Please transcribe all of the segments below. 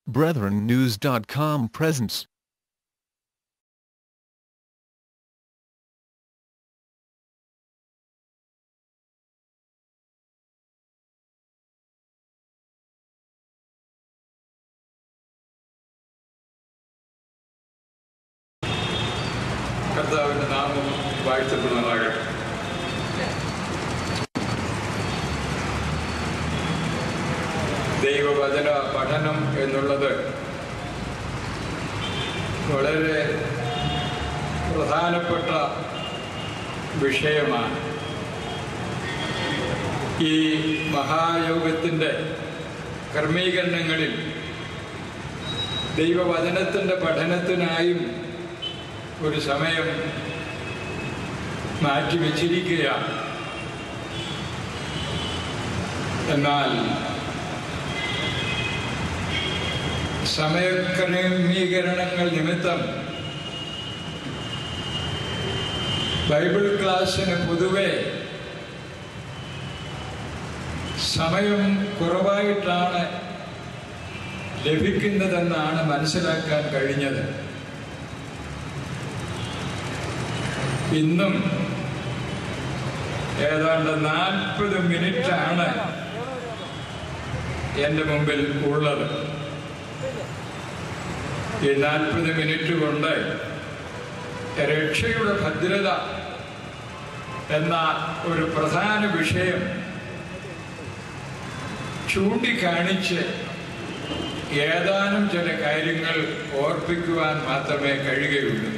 BrethrenNews.com presents കർത്താവിന്റെ നാമം വാഴ്ത്തപ്പെടുന്നതാകട്ടെ ദൈവവചന പഠനം എന്നുള്ളത് വളരെ പ്രധാനപ്പെട്ട വിഷയമാണ് ഈ മഹായോഗത്തിൻ്റെ ക്രമീകരണങ്ങളിൽ ദൈവവചനത്തിൻ്റെ പഠനത്തിനായും ഒരു സമയം മാറ്റിവെച്ചിരിക്കുകയാണ് എന്നാൽ സമയക്രമീകരണങ്ങൾ നിമിത്തം ബൈബിൾ ക്ലാസ്സിന് പൊതുവെ സമയം കുറവായിട്ടാണ് ലഭിക്കുന്നതെന്നാണ് മനസ്സിലാക്കാൻ കഴിഞ്ഞത് ഇന്നും ഏതാണ്ട് നാൽപ്പത് മിനിറ്റാണ് എൻ്റെ മുമ്പിൽ ഉള്ളത് ഈ നാൽപ്പത് മിനിറ്റ് കൊണ്ട് രക്ഷയുടെ ഭദ്രത എന്ന ഒരു പ്രധാന വിഷയം ചൂണ്ടിക്കാണിച്ച് ഏതാനും ചില കാര്യങ്ങൾ ഓർപ്പിക്കുവാൻ മാത്രമേ കഴിയുകയുള്ളൂ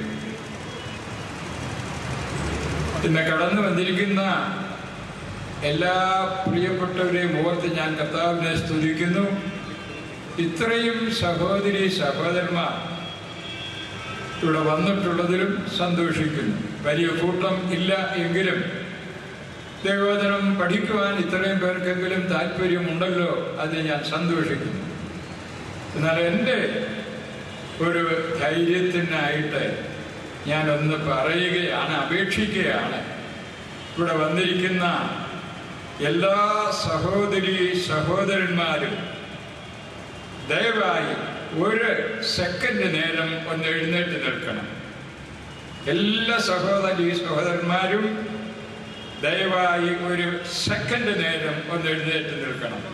ഇന്ന് കടന്നു വന്നിരിക്കുന്ന എല്ലാ പ്രിയപ്പെട്ടവരെയും ഓർത്ത് ഞാൻ കർത്താവിനെ സ്തുതിക്കുന്നു ഇത്രയും സഹോദരി സഹോദരന്മാർ ഇവിടെ വന്നിട്ടുള്ളതിലും സന്തോഷിക്കുന്നു വലിയ കൂട്ടം ഇല്ല എങ്കിലും ദൈവവചനം പഠിക്കുവാൻ ഇത്രയും പേർക്കെങ്കിലും താല്പര്യമുണ്ടല്ലോ അതിന് ഞാൻ സന്തോഷിക്കുന്നു എന്നാൽ എൻ്റെ ഒരു ധൈര്യത്തിനായിട്ട് ഞാനൊന്ന് പറയുകയാണ് അപേക്ഷിക്കുകയാണ് ഇവിടെ വന്നിരിക്കുന്ന എല്ലാ സഹോദരി സഹോദരന്മാരും ദയവായി ഒരു സെക്കൻഡ് നേരം ഒന്ന് എഴുന്നേറ്റ് നിൽക്കണം എല്ലാ സഹോദരി സഹോദരന്മാരും ദയവായി ഒരു സെക്കൻഡ് നേരം ഒന്ന് എഴുന്നേറ്റ് നിൽക്കണം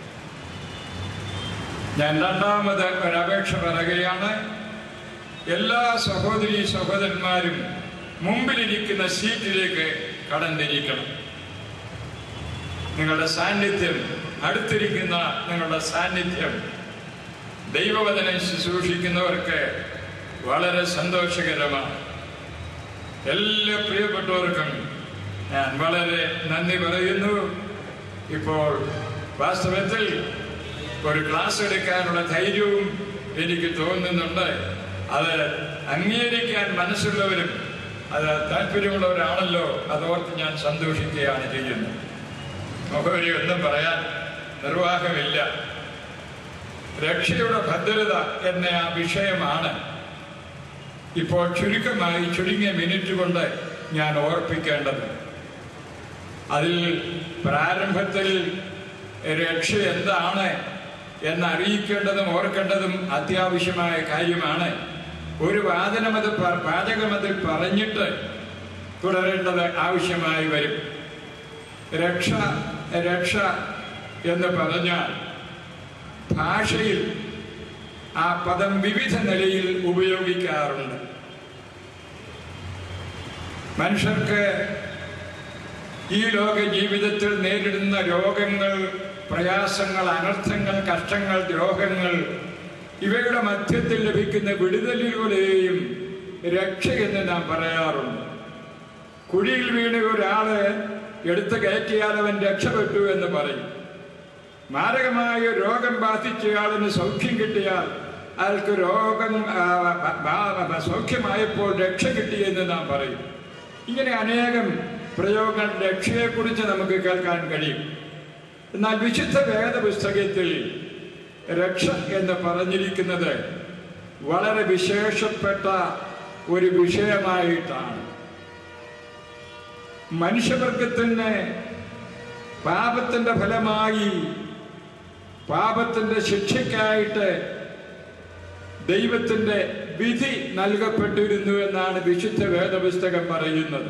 ഞാൻ രണ്ടാമത് ഒരപേക്ഷ പറയുകയാണ് എല്ലാ സഹോദരി സഹോദരന്മാരും മുമ്പിലിരിക്കുന്ന സീറ്റിലേക്ക് കടന്നിരിക്കണം നിങ്ങളുടെ സാന്നിധ്യം അടുത്തിരിക്കുന്ന നിങ്ങളുടെ സാന്നിധ്യം ദൈവവചനം ശുശ്രൂഷിക്കുന്നവർക്ക് വളരെ സന്തോഷകരമാണ് എല്ലാ പ്രിയപ്പെട്ടവർക്കും ഞാൻ വളരെ നന്ദി പറയുന്നു ഇപ്പോൾ വാസ്തവത്തിൽ ഒരു ക്ലാസ് എടുക്കാനുള്ള ധൈര്യവും എനിക്ക് തോന്നുന്നുണ്ട് അത് അംഗീകരിക്കാൻ മനസ്സുള്ളവരും അത് താല്പര്യമുള്ളവരാണല്ലോ അതോർത്ത് ഞാൻ സന്തോഷിക്കുകയാണ് ചെയ്യുന്നത് മുഖവരി ഒന്നും പറയാൻ നിർവാഹമില്ല രക്ഷയുടെ ഭദ്രത എന്ന ആ വിഷയമാണ് ഇപ്പോൾ ചുരുക്കമായി ചുരുങ്ങിയ മിനിറ്റ് കൊണ്ട് ഞാൻ ഓർപ്പിക്കേണ്ടത് അതിൽ പ്രാരംഭത്തിൽ രക്ഷ എന്താണ് എന്നറിയിക്കേണ്ടതും ഓർക്കേണ്ടതും അത്യാവശ്യമായ കാര്യമാണ് ഒരു വാദനം അത് പാചകം അതിൽ പറഞ്ഞിട്ട് തുടരേണ്ടത് ആവശ്യമായി വരും രക്ഷ രക്ഷ എന്ന് പറഞ്ഞാൽ ഭാഷയിൽ ആ പദം വിവിധ നിലയിൽ ഉപയോഗിക്കാറുണ്ട് മനുഷ്യർക്ക് ഈ ലോക ജീവിതത്തിൽ നേരിടുന്ന രോഗങ്ങൾ പ്രയാസങ്ങൾ അനർത്ഥങ്ങൾ കഷ്ടങ്ങൾ ദ്രോഹങ്ങൾ ഇവയുടെ മധ്യത്തിൽ ലഭിക്കുന്ന വിടുതലിലൂടെയും രക്ഷ എന്ന് നാം പറയാറുണ്ട് കുഴിയിൽ വീണ ഒരാള് എടുത്തു കയറ്റിയാൽ അവൻ രക്ഷപ്പെട്ടു എന്ന് പറയും മാരകമായ രോഗം ബാധിച്ചയാളിന് സൗഖ്യം കിട്ടിയാൽ അയാൾക്ക് രോഗം സൗഖ്യമായപ്പോൾ രക്ഷ കിട്ടിയെന്ന് നാം പറയും ഇങ്ങനെ അനേകം പ്രയോഗങ്ങൾ രക്ഷയെക്കുറിച്ച് നമുക്ക് കേൾക്കാൻ കഴിയും എന്നാൽ വിശുദ്ധ വേദപുസ്തകത്തിൽ രക്ഷ എന്ന് പറഞ്ഞിരിക്കുന്നത് വളരെ വിശേഷപ്പെട്ട ഒരു വിഷയമായിട്ടാണ് മനുഷ്യവർഗത്തിന് പാപത്തിന്റെ ഫലമായി പാപത്തിന്റെ ശിക്ഷയ്ക്കായിട്ട് ദൈവത്തിൻ്റെ വിധി നൽകപ്പെട്ടിരുന്നു എന്നാണ് വിശുദ്ധ വേദപുസ്തകം പറയുന്നത്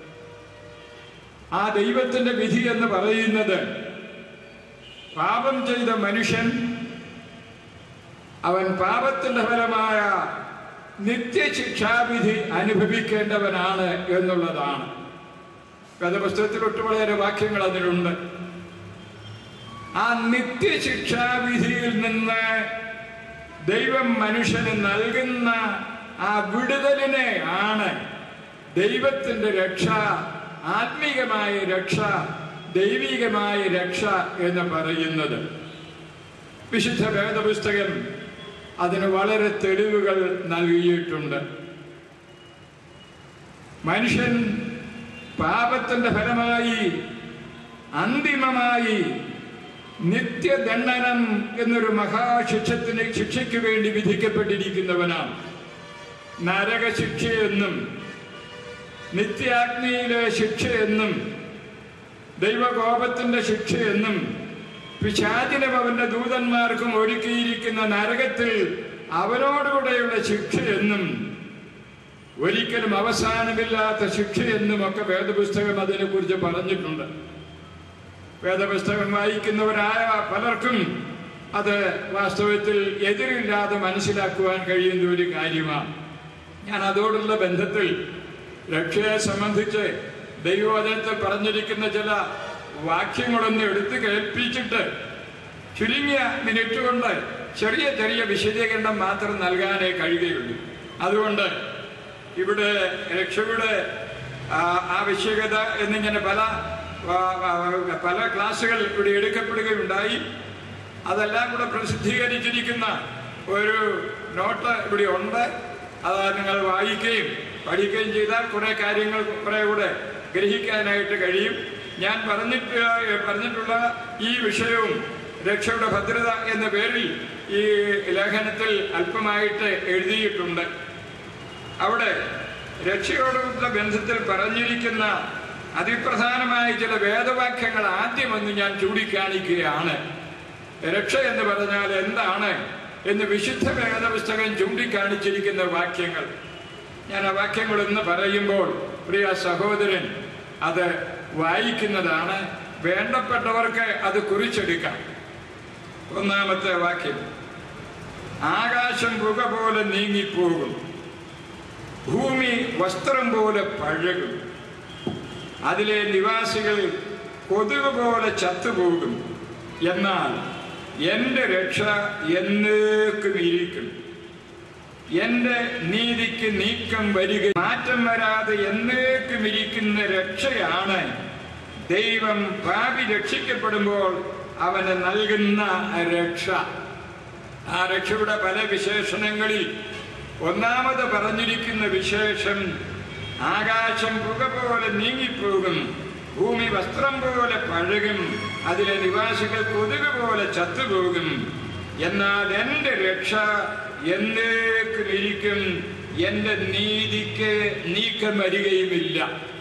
ആ ദൈവത്തിൻ്റെ വിധി എന്ന് പറയുന്നത് പാപം ചെയ്ത മനുഷ്യൻ അവൻ പാപത്തിന്റെ ഫലമായ നിത്യശിക്ഷാവിധി അനുഭവിക്കേണ്ടവനാണ് എന്നുള്ളതാണ് വേദപുസ്തകത്തിൽ ഒട്ടുവളരെ വാക്യങ്ങൾ അതിലുണ്ട് ആ നിത്യശിക്ഷാവിധിയിൽ നിന്ന് ദൈവം മനുഷ്യന് നൽകുന്ന ആ വിടുതലിനെ ആണ് ദൈവത്തിന്റെ രക്ഷ ആത്മീകമായ രക്ഷ ദൈവികമായ രക്ഷ എന്ന് പറയുന്നത് വിശുദ്ധ വേദപുസ്തകം അതിന് വളരെ തെളിവുകൾ നൽകിയിട്ടുണ്ട് മനുഷ്യൻ പാപത്തിന്റെ ഫലമായി അന്തിമമായി നിത്യദണ്ഡനം എന്നൊരു മഹാശിക്ഷത്തിന് ശിക്ഷയ്ക്ക് വേണ്ടി വിധിക്കപ്പെട്ടിരിക്കുന്നവനാണ് നരകശിക്ഷയെന്നും നിത്യാഗ്നിയിലെ ശിക്ഷയെന്നും ദൈവകോപത്തിന്റെ ശിക്ഷയെന്നും പിശാചിനും അവന്റെ ദൂതന്മാർക്കും ഒരുക്കിയിരിക്കുന്ന നരകത്തിൽ അവനോടുകൂടെയുള്ള ശിക്ഷയെന്നും ഒരിക്കലും അവസാനമില്ലാത്ത ശിക്ഷയെന്നും ഒക്കെ വേദപുസ്തകം അതിനെക്കുറിച്ച് പറഞ്ഞിട്ടുണ്ട് വേദപുസ്തകം വായിക്കുന്നവരായ പലർക്കും അത് വാസ്തവത്തിൽ എതിരില്ലാതെ മനസ്സിലാക്കുവാൻ കഴിയുന്ന ഒരു കാര്യമാണ് ഞാൻ അതോടുള്ള ബന്ധത്തിൽ രക്ഷയെ സംബന്ധിച്ച് ദൈവവചനത്തിൽ പറഞ്ഞിരിക്കുന്ന ചില വാക്യങ്ങളൊന്ന് എടുത്തു കേൾപ്പിച്ചിട്ട് ചുരുങ്ങിയ മിനിറ്റ് കൊണ്ട് ചെറിയ ചെറിയ വിശദീകരണം മാത്രം നൽകാനേ കഴിയുകയുള്ളൂ അതുകൊണ്ട് ഇവിടെ രക്ഷയുടെ ആ, ആവശ്യകത എന്നിങ്ങനെ പല ആ, ആ, പല ക്ലാസ്സുകൾ ഇവിടെ എടുക്കപ്പെടുകയുണ്ടായി അതെല്ലാം കൂടെ പ്രസിദ്ധീകരിച്ചിരിക്കുന്ന ഒരു നോട്ട് ഇവിടെ ഉണ്ട് അത് നിങ്ങൾ വായിക്കുകയും പഠിക്കുകയും ചെയ്താൽ കുറേ കാര്യങ്ങൾ കുറേ കൂടെ ഗ്രഹിക്കാനായിട്ട് കഴിയും ഞാൻ പറഞ്ഞിട്ട് പറഞ്ഞിട്ടുള്ള ഈ വിഷയവും രക്ഷയുടെ ഭദ്രത എന്ന പേരിൽ ഈ ലേഖനത്തിൽ അല്പമായിട്ട് എഴുതിയിട്ടുണ്ട് അവിടെ രക്ഷയോടുള്ള ബന്ധത്തിൽ പറഞ്ഞിരിക്കുന്ന അതിപ്രധാനമായ ചില വേദവാക്യങ്ങൾ ആദ്യമൊന്ന് ഞാൻ ചൂണ്ടിക്കാണിക്കുകയാണ് രക്ഷ എന്ന് പറഞ്ഞാൽ എന്താണ് എന്ന് വിശുദ്ധ വേദപുസ്തകം ചൂണ്ടിക്കാണിച്ചിരിക്കുന്ന വാക്യങ്ങൾ ഞാൻ ആ വാക്യങ്ങൾ എന്ന് പറയുമ്പോൾ പ്രിയ സഹോദരൻ അത് വായിക്കുന്നതാണ് വേണ്ടപ്പെട്ടവർക്ക് അത് കുറിച്ചെടുക്കാം ഒന്നാമത്തെ വാക്യം ആകാശം പുക പോലെ നീങ്ങിപ്പോകും ഭൂമി വസ്ത്രം പോലെ പഴകും അതിലെ നിവാസികൾ കൊതുക് പോലെ ചത്തുപോകും എന്നാൽ എൻ്റെ രക്ഷ എന്നേക്കും ഇരിക്കും എൻ്റെ നീതിക്ക് നീക്കം വരിക മാറ്റം വരാതെ എന്നേക്കും ഇരിക്കുന്ന രക്ഷയാണ് ദൈവം പാപി രക്ഷിക്കപ്പെടുമ്പോൾ അവന് നൽകുന്ന രക്ഷ ആ രക്ഷയുടെ പല വിശേഷണങ്ങളിൽ ഒന്നാമത് പറഞ്ഞിരിക്കുന്ന വിശേഷം ആകാശം പുക പോലെ നീങ്ങിപ്പോകും ഭൂമി വസ്ത്രം പോലെ പഴകും അതിലെ നിവാസികൾ കൊതുക് പോലെ ചത്തുപോകും എന്നാൽ എൻ്റെ രക്ഷ എന്നേക്കും ഇരിക്കും എൻ്റെ നീതിക്ക് നീക്കം വരികയുമില്ല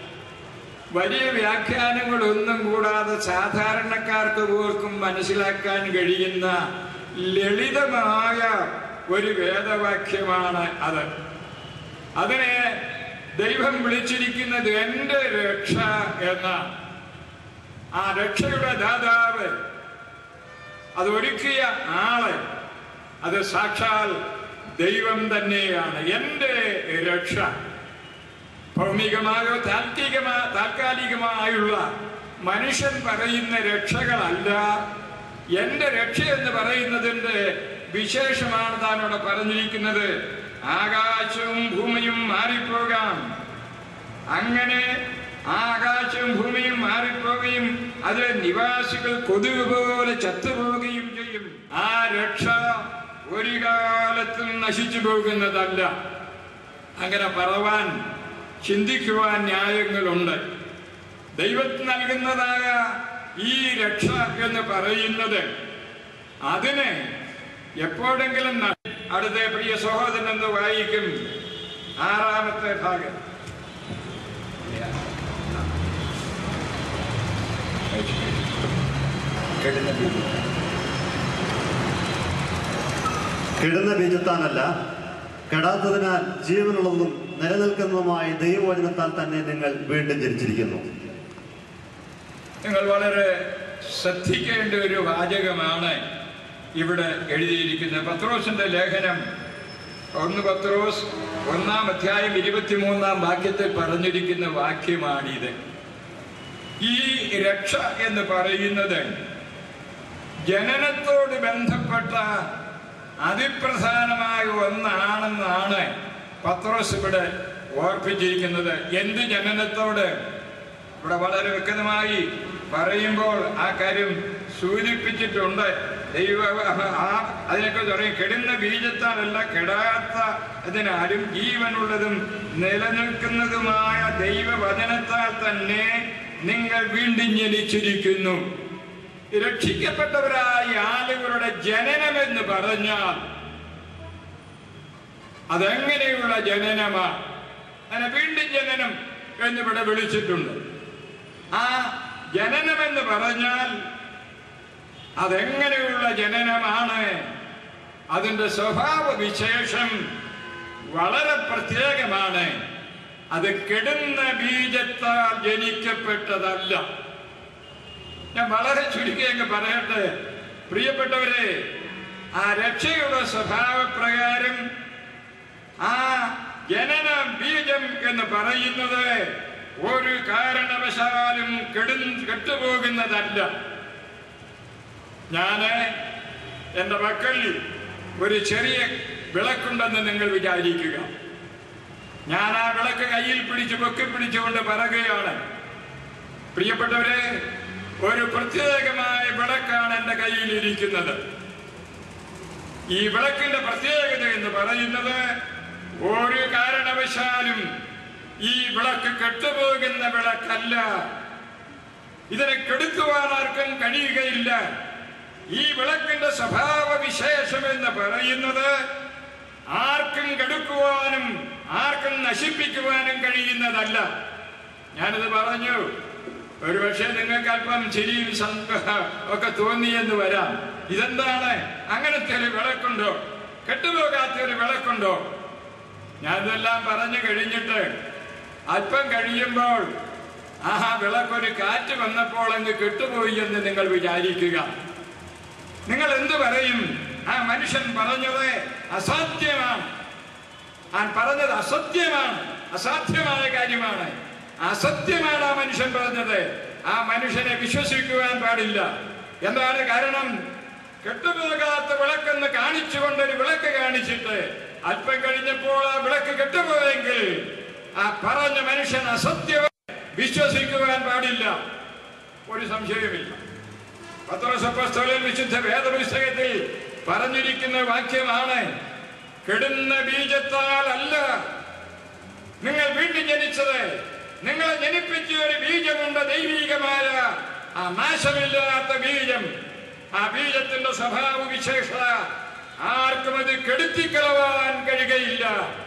വലിയ വ്യാഖ്യാനങ്ങളൊന്നും കൂടാതെ സാധാരണക്കാർക്ക് പോർക്കും മനസ്സിലാക്കാൻ കഴിയുന്ന ലളിതമായ ഒരു വേദവാക്യമാണ് അത് അതിനെ ദൈവം വിളിച്ചിരിക്കുന്നത് എൻ്റെ രക്ഷ എന്ന ആ രക്ഷയുടെ ദാതാവ് അത് ഒരുക്കിയ ആള് അത് സാക്ഷാൽ ദൈവം തന്നെയാണ് എൻ്റെ രക്ഷ ഭൗമികമായോ താൽക്കികമാ താൽക്കാലികമായുള്ള മനുഷ്യൻ പറയുന്ന രക്ഷകളല്ല എൻ്റെ രക്ഷ എന്ന് പറയുന്നതിൻ്റെ വിശേഷമാണ് താൻ ഇവിടെ പറഞ്ഞിരിക്കുന്നത് ആകാശവും ഭൂമിയും മാറിപ്പോകാം അങ്ങനെ ആകാശവും ഭൂമിയും മാറിപ്പോവുകയും അതിലെ നിവാസികൾ കൊതുക് പോലെ ചത്തുപോവുകയും ചെയ്യും ആ രക്ഷ ഒരു കാലത്തും നശിച്ചു പോകുന്നതല്ല അങ്ങനെ പറവാൻ ചിന്തിക്കുവാൻ ന്യായങ്ങളുണ്ട് ദൈവത്തിന് നൽകുന്നതായ ഈ രക്ഷ എന്ന് പറയുന്നത് അതിന് എപ്പോഴെങ്കിലും ന- അടുത്ത പ്രിയ സഹോദരൻ എന്ന് വായിക്കും ആറാമത്തെ ഭാഗം കെടുന്ന ബീജത്താനല്ല കെടാത്തതിനാൽ ജീവനുള്ളതും നിലനിൽക്കുന്നതുമായ ദൈവവചനത്താൽ തന്നെ നിങ്ങൾ വീണ്ടും ജനിച്ചിരിക്കുന്നു നിങ്ങൾ വളരെ ശ്രദ്ധിക്കേണ്ട ഒരു വാചകമാണ് ഇവിടെ എഴുതിയിരിക്കുന്നത് പത്രോസിന്റെ ലേഖനം ഒന്ന് പത്രോസ് ഒന്നാം അധ്യായം ഇരുപത്തിമൂന്നാം വാക്യത്തിൽ പറഞ്ഞിരിക്കുന്ന വാക്യമാണിത് ഈ രക്ഷ എന്ന് പറയുന്നത് ജനനത്തോട് ബന്ധപ്പെട്ട അതിപ്രധാനമായ ഒന്നാണെന്നാണ് പത്രോസ് ഇവിടെ ഓർപ്പിച്ചിരിക്കുന്നത് എന്ത് ജനനത്തോട് ഇവിടെ വളരെ വ്യക്തമായി പറയുമ്പോൾ ആ കാര്യം സൂചിപ്പിച്ചിട്ടുണ്ട് ദൈവ ആ അതിനൊക്കെ പറയും കെടുന്ന ബീജത്താലല്ല കെടാത്ത അതിനാലും ജീവനുള്ളതും നിലനിൽക്കുന്നതുമായ ദൈവവചനത്താൽ തന്നെ നിങ്ങൾ വീണ്ടും ജനിച്ചിരിക്കുന്നു രക്ഷിക്കപ്പെട്ടവരായ ആളുകളുടെ ജനനമെന്ന് പറഞ്ഞാൽ അതെങ്ങനെയുള്ള ജനനമാണ് അങ്ങനെ വീണ്ടും ജനനം എന്നിവിടെ വിളിച്ചിട്ടുണ്ട് ആ ജനനമെന്ന് പറഞ്ഞാൽ അതെങ്ങനെയുള്ള ജനനമാണ് അതിൻ്റെ സ്വഭാവ വിശേഷം വളരെ പ്രത്യേകമാണ് അത് കെടുന്ന ബീജത്താൽ ജനിക്കപ്പെട്ടതല്ല ഞാൻ വളരെ ചുരുക്കി അങ്ങ് പറയട്ടെ പ്രിയപ്പെട്ടവരെ ആ രക്ഷയുടെ സ്വഭാവപ്രകാരം ആ ജനന ബീജം എന്ന് പറയുന്നത് ഒരു കാരണവശാലും കെടു കെട്ടുപോകുന്നതല്ല ഞാന് എൻ്റെ മക്കളിൽ ഒരു ചെറിയ വിളക്കുണ്ടെന്ന് നിങ്ങൾ വിചാരിക്കുക ഞാൻ ആ വിളക്ക് കയ്യിൽ പിടിച്ച് പൊക്കി പിടിച്ചുകൊണ്ട് പറയുകയാണ് പ്രിയപ്പെട്ടവരെ ഒരു പ്രത്യേകമായ വിളക്കാണ് എൻ്റെ കയ്യിൽ ഇരിക്കുന്നത് ഈ വിളക്കിന്റെ പ്രത്യേകത എന്ന് പറയുന്നത് ഒരു കാരണവശാലും ഈ വിളക്ക് കെട്ടുപോകുന്ന വിളക്കല്ല ഇതിനെ കെടുത്തുവാൻ ആർക്കും കഴിയുകയില്ല ഈ വിളക്കിന്റെ സ്വഭാവ വിശേഷം എന്ന് പറയുന്നത് ആർക്കും കെടുക്കുവാനും ആർക്കും നശിപ്പിക്കുവാനും കഴിയുന്നതല്ല ഞാനിത് പറഞ്ഞു ഒരുപക്ഷെ നിങ്ങൾക്ക് അല്പം ചിരിയും സന്ത- ഒക്കെ തോന്നിയെന്ന് വരാം ഇതെന്താണ് അങ്ങനത്തെ ഒരു വിളക്കുണ്ടോ കെട്ടുപോകാത്ത ഒരു വിളക്കുണ്ടോ ഞാനിതെല്ലാം പറഞ്ഞു കഴിഞ്ഞിട്ട് അല്പം കഴിയുമ്പോൾ ആ വിളക്കൊരു കാറ്റ് വന്നപ്പോൾ അങ്ങ് കെട്ടുപോയി എന്ന് നിങ്ങൾ വിചാരിക്കുക നിങ്ങൾ എന്തു പറയും ആ മനുഷ്യൻ പറഞ്ഞത് അസാധ്യമാണ് ആ പറഞ്ഞത് അസത്യമാണ് അസാധ്യമായ കാര്യമാണ് അസത്യമാണ് ആ മനുഷ്യൻ പറഞ്ഞത് ആ മനുഷ്യനെ വിശ്വസിക്കുവാൻ പാടില്ല എന്താണ് കാരണം കെട്ടുപോകാത്ത വിളക്കെന്ന് കാണിച്ചുകൊണ്ട് ഒരു വിളക്ക് കാണിച്ചിട്ട് അല്പം കഴിഞ്ഞപ്പോൾ ആ വിളക്ക് കെട്ടുപോയെങ്കിൽ ആ പറഞ്ഞ മനുഷ്യൻ അസത്യം വിശ്വസിക്കുവാൻ പാടില്ല ഒരു സംശയവുമില്ല പത്രസപ്പസ്തോലൻ വിശുദ്ധ വേദപുസ്തകത്തിൽ പറഞ്ഞിരിക്കുന്ന വാക്യമാണ് കെടുന്ന ബീജത്താൽ അല്ല നിങ്ങൾ വീണ്ടും ജനിച്ചത് നിങ്ങളെ ജനിപ്പിച്ച ഒരു ബീജമുണ്ട് ദൈവീകമായ ആ നാശമില്ലാത്ത ബീജം ആ ബീജത്തിന്റെ സ്വഭാവ വിശേഷത ആർക്കും അത് കെടുത്തിക്കളവാൻ കഴിയുകയില്ല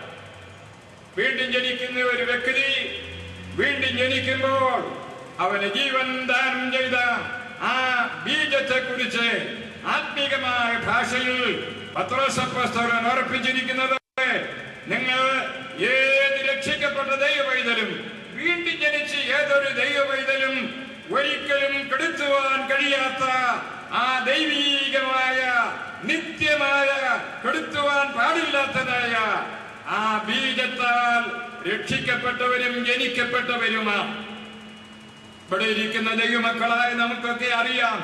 വീണ്ടും ജനിക്കുന്ന ഒരു വ്യക്തി വീണ്ടും ജനിക്കുമ്പോൾ അവന് ജീവൻ ദാനം ചെയ്ത ആ ബീജത്തെ കുറിച്ച് ആത്മീകമായ ഭാഷയിൽ പത്രോസപ്പസ്തോലൻ ഉറപ്പിച്ചിരിക്കുന്നത് നിങ്ങൾ ഏത് രക്ഷിക്കപ്പെട്ട ദൈവവൈതലും വീണ്ടും ജനിച്ച് ഏതൊരു ദൈവവൈതലും ഒരിക്കലും കെടുത്തുവാൻ കഴിയാത്ത ആ ദൈവീകമായ നിത്യമായ കെടുത്തുവാൻ പാടില്ലാത്തതായ ആ ബീജത്താൽ രക്ഷിക്കപ്പെട്ടവരും ജനിക്കപ്പെട്ടവരുമാണ് ഇവിടെ ഇരിക്കുന്ന ദൈവമക്കളായ നമുക്കൊക്കെ അറിയാം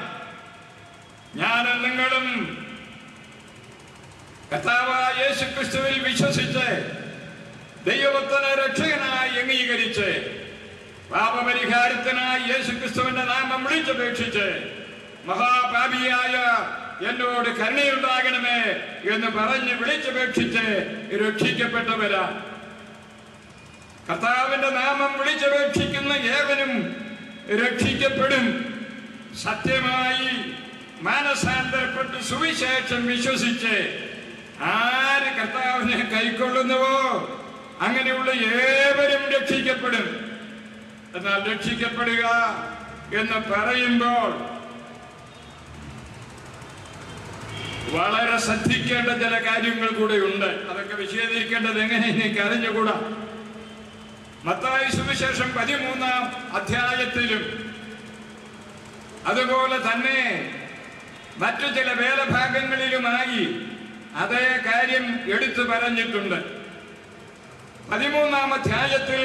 ഞാനും നിങ്ങളും കർത്താവായ യേശു ക്രിസ്തുവിൽ വിശ്വസിച്ച് ദൈവത്തിന് രക്ഷകനായി അംഗീകരിച്ച് പാപപരിഹാരത്തിനായി യേശു ക്രിസ്തുവിന്റെ നാമം വിളിച്ചപേക്ഷിച്ച് മഹാപാപിയായ എന്നോട് കരുണയുണ്ടാകണമേ എന്ന് പറഞ്ഞ് വിളിച്ചപേക്ഷിച്ച് രക്ഷിക്കപ്പെട്ടവരാ കർത്താവിന്റെ നാമം വിളിച്ചപേക്ഷിക്കുന്ന ഏവനും രക്ഷിക്കപ്പെടും സത്യമായി മാനസാന്തരപ്പെട്ട് സുവിശേഷം വിശ്വസിച്ച് ആര് കർത്താവിനെ കൈക്കൊള്ളുന്നുവോ അങ്ങനെയുള്ള ഏവരും രക്ഷിക്കപ്പെടും എന്നാൽ രക്ഷിക്കപ്പെടുക എന്ന് പറയുമ്പോൾ വളരെ ശ്രദ്ധിക്കേണ്ട ചില കാര്യങ്ങൾ കൂടെ ഉണ്ട് അതൊക്കെ വിശദീകരിക്കേണ്ടത് എങ്ങനെ എനിക്ക് അറിഞ്ഞുകൂടാ മത്തായി സുവിശേഷം പതിമൂന്നാം അധ്യായത്തിലും അതുപോലെ തന്നെ മറ്റു ചില വേദഭാഗങ്ങളിലുമായി അതേ കാര്യം എടുത്തു പറഞ്ഞിട്ടുണ്ട് പതിമൂന്നാം അധ്യായത്തിൽ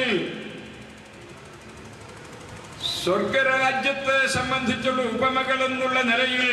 സ്വർഗരാജ്യത്തെ സംബന്ധിച്ചുള്ള ഉപമകൾ എന്നുള്ള നിലയിൽ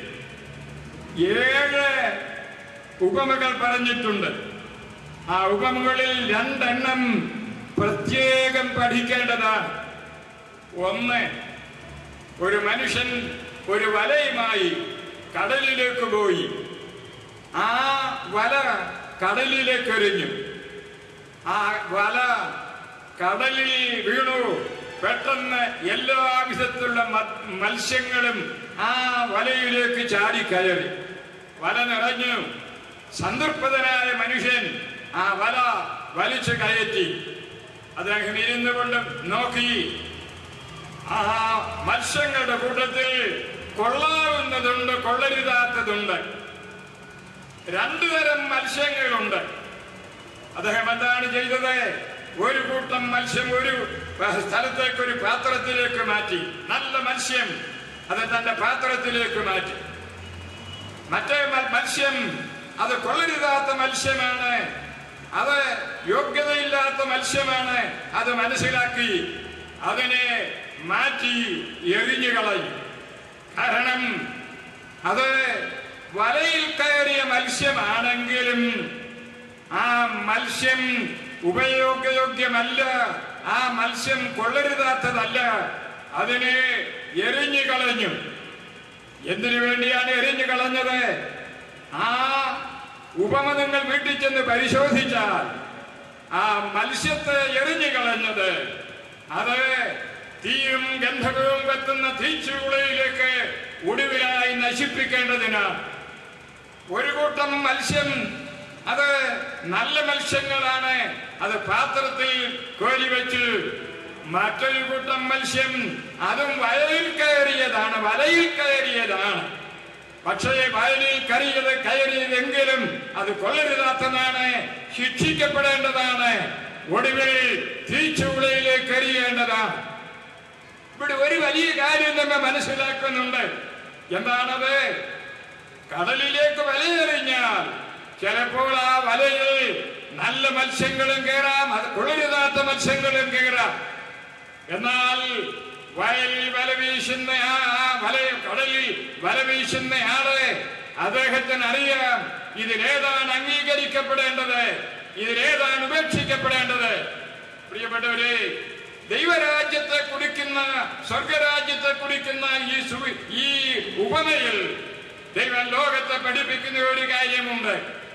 ഏഴ് ഉപമകൾ പറഞ്ഞിട്ടുണ്ട് ആ ഉപമകളിൽ രണ്ടെണ്ണം പ്രത്യേകം പഠിക്കേണ്ടതാണ് ഒന്ന് ഒരു മനുഷ്യൻ ഒരു വലയുമായി കടലിലേക്ക് പോയി ആ വല കടലിലേക്ക് എറിഞ്ഞു ആ വല കടലിൽ വീണു പെട്ടെന്ന് എല്ലാ വിധത്തിലുള്ള മ- മത്സ്യങ്ങളും ആ വലയിലേക്ക് ചാടി കയറി വല നിറഞ്ഞു സന്തൃപ്തനായ മനുഷ്യൻ ആ വല വലിച്ചു കയറ്റി അദ്ദേഹം ഇരുന്നു കൊണ്ട് നോക്കി ആ മത്സ്യങ്ങളുടെ കൂട്ടത്തിൽ കൊള്ളാവുന്നതുണ്ട് കൊള്ളരുതാത്തതുണ്ട് രണ്ടു തരം മത്സ്യങ്ങളുണ്ട് അദ്ദേഹം എന്താണ് ചെയ്തത് ഒരു കൂട്ടം മത്സ്യം ഒരു സ്ഥലത്തേക്ക് ഒരു പാത്രത്തിലേക്ക് മാറ്റി നല്ല മത്സ്യം അത് തന്റെ പാത്രത്തിലേക്ക് മാറ്റി മറ്റേ മ- മത്സ്യം അത് കൊള്ളരുതാത്ത മത്സ്യമാണ് അത് യോഗ്യതയില്ലാത്ത മത്സ്യമാണ് അത് മനസ്സിലാക്കി അതിനെ മാറ്റി എറിഞ്ഞു കളയും കാരണം അത് വലയിൽ കയറിയ മത്സ്യമാണെങ്കിലും ആ മത്സ്യം ഉപയോഗയോഗ്യമല്ല ആ മത്സ്യം കൊള്ളരുതാത്തതല്ല അതിനെ എറിഞ്ഞു കളഞ്ഞു എന്തിനു വേണ്ടിയാണ് എറിഞ്ഞു കളഞ്ഞത് ആ ഉപമ നിങ്ങൾ വീട്ടിൽ ചെന്ന് പരിശോധിച്ചാൽ ആ മത്സ്യത്തെ എറിഞ്ഞു കളഞ്ഞത് അത് തീയും ഗന്ധകവും വെത്തുന്ന തീച്ചുളയിലേക്ക് ഒടുവിലായി നശിപ്പിക്കേണ്ടതിനാണ് ഒരു കൂട്ടം മത്സ്യം അത് നല്ല മത്സ്യങ്ങളാണ് അത് പാത്രത്തിൽ കോരി വെച്ച് മറ്റൊരു കൂട്ടം മത്സ്യം അതും വയലിൽ കയറിയതാണ് വലയിൽ കയറിയതാണ് പക്ഷേ വയലിൽ കയറിയത് കയറിയതെങ്കിലും അത് കൊള്ളരുതാത്തതാണ് ശിക്ഷിക്കപ്പെടേണ്ടതാണ് ഒടുവിൽ തീച്ചുളയിലേക്ക് എറിയേണ്ടതാണ് ഇവിടെ ഒരു വലിയ കാര്യം നമ്മൾ മനസ്സിലാക്കുന്നുണ്ട് എന്താണത് കടലിലേക്ക് വലയെറിഞ്ഞാൽ ചിലപ്പോൾ ആ വലയിൽ നല്ല മത്സ്യങ്ങളും കയറാം അത് കൊള്ളരുതാത്ത മത്സ്യങ്ങളും കയറാം എന്നാൽ വയലിൽ വല വീശുന്ന ആ ആ വല കടലിൽ വല വീശുന്നയാള് അദ്ദേഹത്തിന് അറിയാം ഇതിലേതാണ് അംഗീകരിക്കപ്പെടേണ്ടത് ഇതിലേതാണ് ഉപേക്ഷിക്കപ്പെടേണ്ടത് പ്രിയപ്പെട്ടവരെ ദൈവരാജ്യത്തെ കുറിക്കുന്ന സ്വർഗരാജ്യത്തെ കുറിക്കുന്ന ഈ സു- ഈ ഉപമയിൽ ദൈവം ലോകത്തെ പഠിപ്പിക്കുന്ന ഒരു കാര്യമുണ്ട്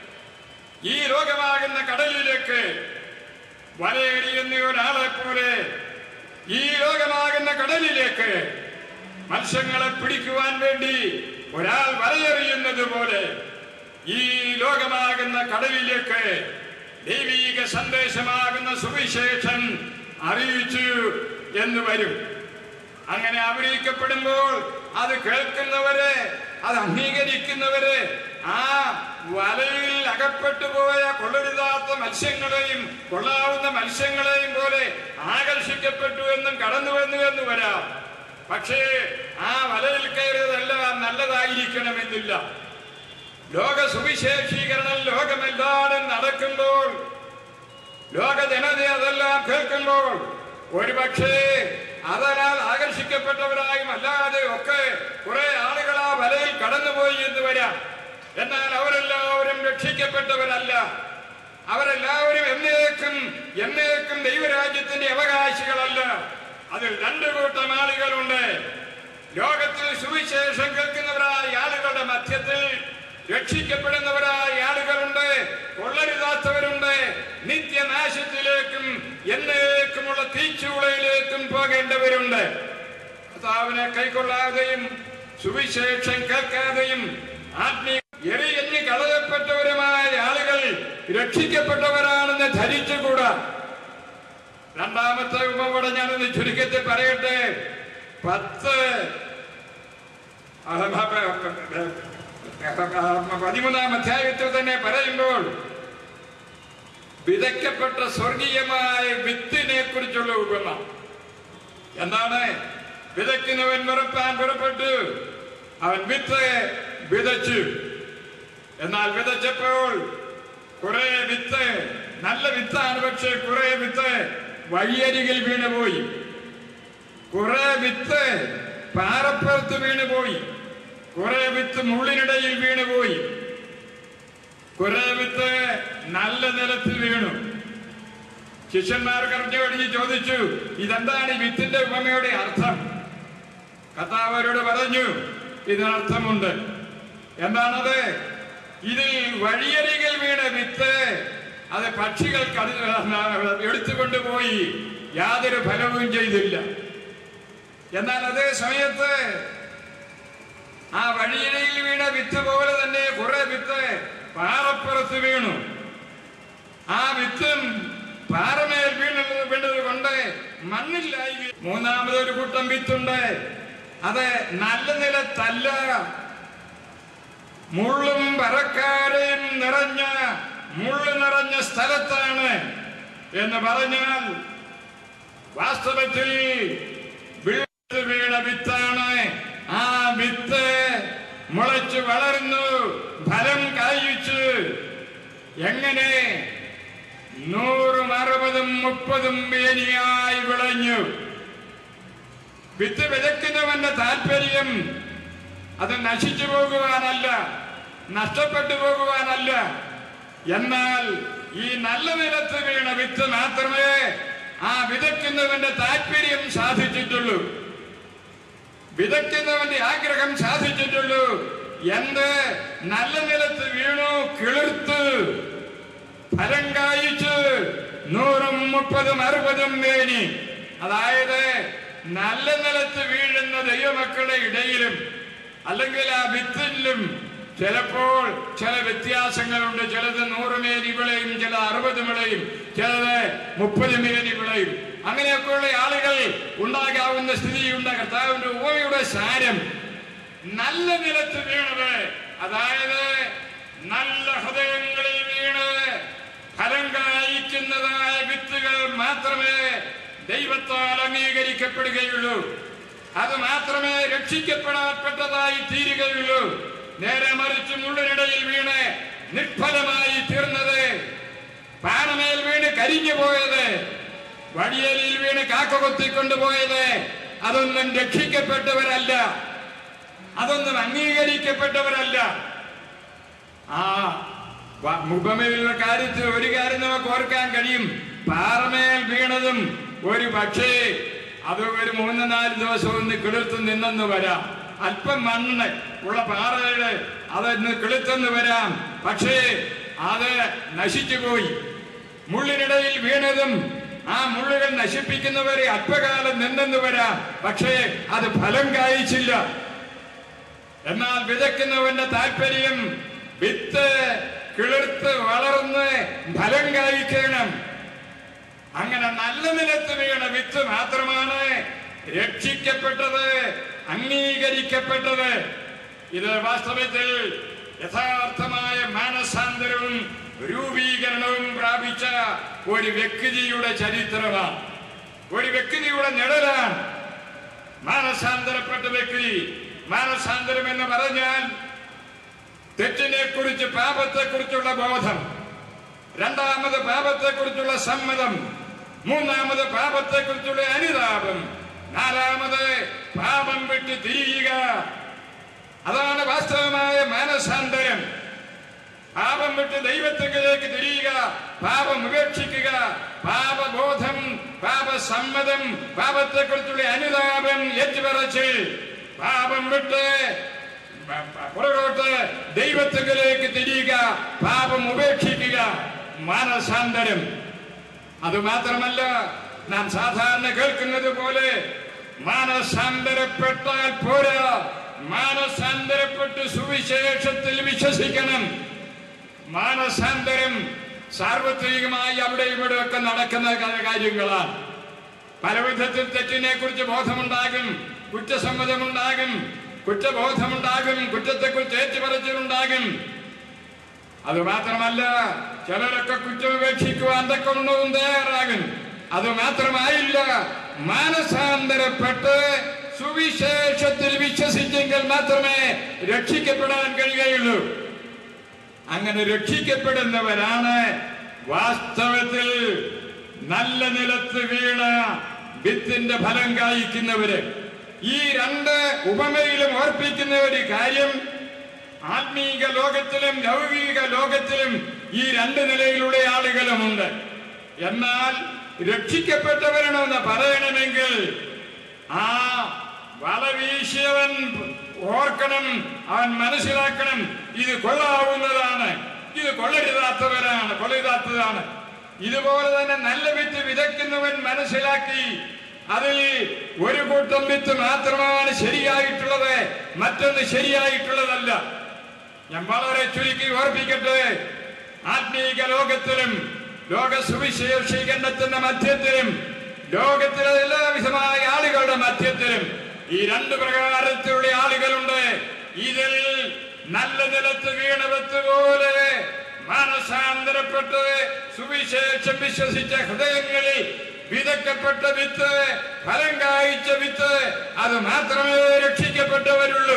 ഈ ലോകമാകുന്ന കടലിലേക്ക് വലയെറിയുന്ന ഒരാളെ പോലെ ഈ ലോകമാകുന്ന കടലിലേക്ക് മത്സ്യങ്ങളെ പിടിക്കുവാൻ വേണ്ടി ഒരാൾ വലയെറിയുന്നത് പോലെ ഈ ലോകമാകുന്ന കടലിലേക്ക് ദൈവീക സന്ദേശമാകുന്ന സുവിശേഷം അറിയിച്ചു എന്ന് വരും അങ്ങനെ അറിയിക്കപ്പെടുമ്പോൾ അത് കേൾക്കുന്നവരെ അത് അംഗീകരിക്കുന്നവരെ ആ വലയിൽ അകപ്പെട്ടു പോയ കൊള്ളരുതാത്ത മത്സ്യങ്ങളെയും കൊള്ളാവുന്ന മത്സ്യങ്ങളെയും പോലെ ആകർഷിക്കപ്പെട്ടു എന്നും കടന്നു വന്നു എന്ന് വരാം പക്ഷേ ആ വലയിൽ കയറിയതെല്ലാം നല്ലതായിരിക്കണമെന്നില്ല ലോക സുവിശേഷീകരണം ലോകമെല്ലാടും നടക്കുമ്പോൾ ലോക ജനത അതെല്ലാം കേൾക്കുമ്പോൾ ഒരുപക്ഷേ അതനാൽ ആകർഷിക്കപ്പെട്ടവരായും അല്ലാതെ ഒക്കെ കുറെ ആളുകൾ ആ വലയിൽ കടന്നുപോയി എന്ന് വരാം എന്നാൽ അവരെല്ലാവരും രക്ഷിക്കപ്പെട്ടവരല്ല അവരെല്ലാവരും എന്നേക്കും എന്നേക്കും ദൈവരാജ്യത്തിന്റെ അവകാശികളല്ല അതിൽ രണ്ടു കൂട്ടം ആളുകളുണ്ട് ലോകത്തിൽ സുവിശേഷം കേൾക്കുന്നവരായ ആളുകളുടെ മധ്യത്തിൽ രക്ഷിക്കപ്പെടുന്നവരായ ആളുകളുണ്ട് കൊള്ളരുതാത്തവരുണ്ട് നിത്യനാശത്തിലേക്കും എന്നേക്കുമുള്ള തീച്ചൂളയിലേക്കും പോകേണ്ടവരുണ്ട് കർത്താവിനെ കൈക്കൊള്ളാതെയും സുവിശേഷം കേൾക്കാതെയും ആത്മീയ എറിയഞ്ഞ് കളയപ്പെട്ടവരുമായ ആളുകൾ രക്ഷിക്കപ്പെട്ടവരാണെന്ന് ധരിച്ചുകൂടാ രണ്ടാമത്തെ ഉപമയുടെ ഞാനൊന്ന് ചുരുക്കത്തിൽ പറയട്ടെ പത്ത് പതിമൂന്നാം അധ്യായത്തിൽ തന്നെ പറയുമ്പോൾ വിതയ്ക്കപ്പെട്ട സ്വർഗീയമായ വിത്തിനെ കുറിച്ചുള്ള ഉപമ എന്താണ് വിതയ്ക്കുന്നവൻ വിറപ്പാൻ പുറപ്പെട്ടു അവൻ വിത്ത് വിതച്ചു എന്നാൽ വിതച്ചപ്പോൾ കുറെ വിത്ത് നല്ല വിത്താണ് പക്ഷെ കുറെ വിത്ത് വഴിയരികിൽ വീണുപോയി കുറെ വിത്ത് പാറപ്പുറത്ത് വീണുപോയി കുറെ വിത്ത് മുള്ളിനിടയിൽ വീണുപോയി കുറെ വിത്ത് നല്ല നിലത്ത് വീണു ശിഷ്യന്മാർ കറിഞ്ഞു കഴിഞ്ഞ് ചോദിച്ചു ഇതെന്താണ് ഈ വിത്തിന്റെ ഉപമയുടെ അർത്ഥം കർത്താവ് അവരോട് പറഞ്ഞു ഇതിനർത്ഥമുണ്ട് എന്താണത് ഇതിൽ വഴിയരികിൽ വീണ വിത്ത് അത് പക്ഷികൾ കടി എടുത്തുകൊണ്ടുപോയി യാതൊരു ഫലവും ചെയ്തില്ല എന്നാൽ അതേ സമയത്ത് ആ വഴിയിലയിൽ വീണ വിത്ത് പോലെ തന്നെ കുറെ വിത്ത് പാറപ്പുറത്ത് വീണു ആ വിത്തും പാറമേൽ വീണത് വീണത് കൊണ്ട് മണ്ണില്ലായി വീ- മൂന്നാമതൊരു കൂട്ടം വിത്തുണ്ട് അത് നല്ല നിലത്തല്ല മുള്ളും പറക്കാരെയും നിറഞ്ഞ മുള്ളു നിറഞ്ഞ സ്ഥലത്താണ് എന്ന് പറഞ്ഞാൽ വാസ്തവത്തിൽ വീഴ്ച വീണ വിത്താണ് ആ വിത്ത് മുളച്ചു വളർന്നു ഫലം കായിച്ചു എങ്ങനെ നൂറും അറുപതും മുപ്പതും മേനിയായി വിളഞ്ഞു വിത്ത് വിതയ്ക്കുന്നവന്റെ താല്പര്യം അത് നശിച്ചു പോകുവാനല്ല നഷ്ടപ്പെട്ടു പോകുവാനല്ല എന്നാൽ ഈ നല്ല നിലത്ത് വീണ വിത്ത് മാത്രമേ ആ വിതയ്ക്കുന്നവന്റെ താല്പര്യം സാധിച്ചിട്ടുള്ളൂ വിതയ്ക്കുന്നവന്റെ ആഗ്രഹം സാധിച്ചിട്ടുള്ളൂ എന്ത് നല്ല നിലത്ത് വീണു കിളിർത്ത് ഫലം കായിച്ച് നൂറും മുപ്പതും അറുപതും മേനി അതായത് നല്ല നിലത്ത് വീഴുന്ന ദൈവമക്കളുടെ ഇടയിലും അല്ലെങ്കിൽ ആ വിത്തിലും ചിലപ്പോൾ ചില വ്യത്യാസങ്ങളുണ്ട് ചിലത് നൂറ് മേനി വിളയും ചില അറുപത് വിളയും ചിലത് മുപ്പത് മേനി വിളയും അങ്ങനെയൊക്കെയുള്ള ആളുകൾ ഉണ്ടാകാവുന്ന സ്ഥിതിയുണ്ട് കർത്താവിന്റെ ഉപമയുടെ സാരം നല്ല നിലത്ത് വീണത് അതായത് നല്ല ഹൃദയങ്ങളിൽ വീണ് ഫലം കായ്ക്കുന്നതായ വിത്തുകൾ മാത്രമേ ദൈവത്താൽ അംഗീകരിക്കപ്പെടുകയുള്ളൂ അത് മാത്രമേ രക്ഷിക്കപ്പെടപ്പെട്ടതായി തീരുകയുള്ളൂ നേരെ മറിച്ച് മുള്ളിനിടയിൽ വീണ് നിഷ്ഫലമായി തീർന്നത് പാറമേൽ വീണ് കരിഞ്ഞു പോയത് വടിയലിൽ വീണ് കാക്ക കൊത്തിക്കൊണ്ടുപോയത് അതൊന്നും രക്ഷിക്കപ്പെട്ടവരല്ല അതൊന്നും അംഗീകരിക്കപ്പെട്ടവരല്ല ആ വ- ഉപമയിലുള്ള കാര്യത്തിൽ ഒരു കാര്യം നമുക്ക് ഓർക്കാൻ കഴിയും പാറമേൽ വീണതും ഒരു പക്ഷേ അത് ഒരു മൂന്ന് നാല് ദിവസം ഒന്ന് കിളിർത്ത് നിന്നെന്ന് വരാം അല്പം മണ്ണ് ഉള്ള പാറയുടെ അതൊന്ന് കിളുത്തെന്ന് വരാം പക്ഷേ അത് നശിച്ചു പോയി മുള്ളിനിടയിൽ വീണതും ആ മുള്ളുകൾ നശിപ്പിക്കുന്നവരെ അല്പകാലം നിന്നെന്ന് വരാം പക്ഷേ അത് ഫലം കായിച്ചില്ല എന്നാൽ വിതയ്ക്കുന്നവന്റെ താല്പര്യം വിത്ത് കിളിർത്ത് വളർന്ന് ഫലം കായ്ക്കണം അങ്ങനെ നല്ല നിലത്ത് വീണ വിത്ത് മാത്രമാണ് രക്ഷിക്കപ്പെട്ടത് അംഗീകരിക്കപ്പെട്ടത് ഇത് വാസ്തവത്തിൽ യഥാർത്ഥമായ മാനസാന്തരവും രൂപീകരണവും പ്രാപിച്ച ഒരു വ്യക്തിയുടെ ചരിത്രമാണ് ഒരു വ്യക്തിയുടെ നിഴലാണ് മാനസാന്തരപ്പെട്ട വ്യക്തി മാനസാന്തരം എന്ന് പറഞ്ഞാൽ തെറ്റിനെ കുറിച്ച് പാപത്തെ കുറിച്ചുള്ള ബോധം രണ്ടാമത് പാപത്തെ കുറിച്ചുള്ള സമ്മതം മൂന്നാമത് പാപത്തെ കുറിച്ചുള്ള അനുതാപം നാലാമത് പാപം വിട്ട് തിരിയുക അതാണ് വാസ്തവമായ മാനസാന്തരം പാപം വിട്ട് ദൈവത്തിലേക്ക് തിരിയുക പാപം ഉപേക്ഷിക്കുക പാപബോധം പാപസമ്മതം പാപത്തെ കുറിച്ചുള്ള അനുതാപം ഏറ്റുപറച്ച് പാപം വിട്ട് പ- പ- പുറകോട്ട് ദൈവത്തിലേക്ക് തിരിയുക പാപം ഉപേക്ഷിക്കുക മാനസാന്തരം അത് മാത്രമല്ല നാം സാധാരണ കേൾക്കുന്നത് പോലെ മാനസാന്തരപ്പെട്ടാൽ പോരാ മാനസാന്തരപ്പെട്ട് സുവിശേഷത്തിൽ വിശ്വസിക്കണം മാനസാന്തരം സാർവത്രികമായി അവിടെ ഇവിടെ ഒക്കെ നടക്കുന്ന ക- കാര്യങ്ങളാണ് പല വിധത്തിൽ തെറ്റിനെ കുറിച്ച് ബോധമുണ്ടാകും കുറ്റസമ്മതമുണ്ടാകും കുറ്റബോധമുണ്ടാകും കുറ്റത്തെക്കുറിച്ച് ഏറ്റുപറച്ചിലുണ്ടാകും അത് മാത്രമല്ല ചിലരൊക്കെ കുറ്റം ഉപേക്ഷിക്കുവാൻ തക്കൊണ്ടവും തയ്യാറാകും അത് മാത്രമായില്ല മാനസാന്തരപ്പെട്ട് സുവിശേഷത്തിൽ വിശ്വസിച്ചെങ്കിൽ മാത്രമേ രക്ഷിക്കപ്പെടാൻ കഴിയുകയുള്ളൂ അങ്ങനെ രക്ഷിക്കപ്പെടുന്നവരാണ് വാസ്തവത്തിൽ നല്ല നിലത്ത് വീണ വിത്തിന്റെ ഫലം കായ്ക്കുന്നവര് ഈ രണ്ട് ഉപമയിലും ഓർപ്പിക്കുന്ന ഒരു കാര്യം ആത്മീക ലോകത്തിലും ലൗകിക ലോകത്തിലും ഈ രണ്ട് നിലയിലുള്ള ആളുകളുമുണ്ട് എന്നാൽ രക്ഷിക്കപ്പെട്ടവരണമെന്ന് പറയണമെങ്കിൽ ആ വല വീശിയവൻ ഓർക്കണം അവൻ മനസ്സിലാക്കണം ഇത് കൊള്ളാവുന്നതാണ് ഇത് കൊള്ളരുതാത്തവരാണ് കൊള്ളരുതാത്തതാണ് ഇതുപോലെ തന്നെ നല്ല വിത്ത് വിതയ്ക്കുന്നവൻ മനസ്സിലാക്കി അതിൽ ഒരു കൂട്ടം വിത്ത് മാത്രമാണ് ശരിയായിട്ടുള്ളത് മറ്റൊന്ന് ശരിയായിട്ടുള്ളതല്ല ഞാൻ വളരെ ചുരുക്കി ഓർപ്പിക്കട്ടെ ആത്മീക ലോകത്തിലും ലോക സുവിശേഷീകരണത്തിന്റെ മധ്യത്തിലും ലോകത്തിലെ എല്ലാവിധമായ ആളുകളുടെ മധ്യത്തിലും ഈ രണ്ട് പ്രകാരത്തിലുള്ള ആളുകളുണ്ട് ഇതിൽ നല്ല നിലത്ത് വീണവത്ത് പോലെ മാനസാന്തരപ്പെട്ട് സുവിശേഷം വിശ്വസിച്ച ഹൃദയങ്ങളിൽ വിതക്കപ്പെട്ട വിത്ത് ഫലം കായ്ച്ച വിത്ത് അത് മാത്രമേ രക്ഷിക്കപ്പെട്ടവരുള്ളൂ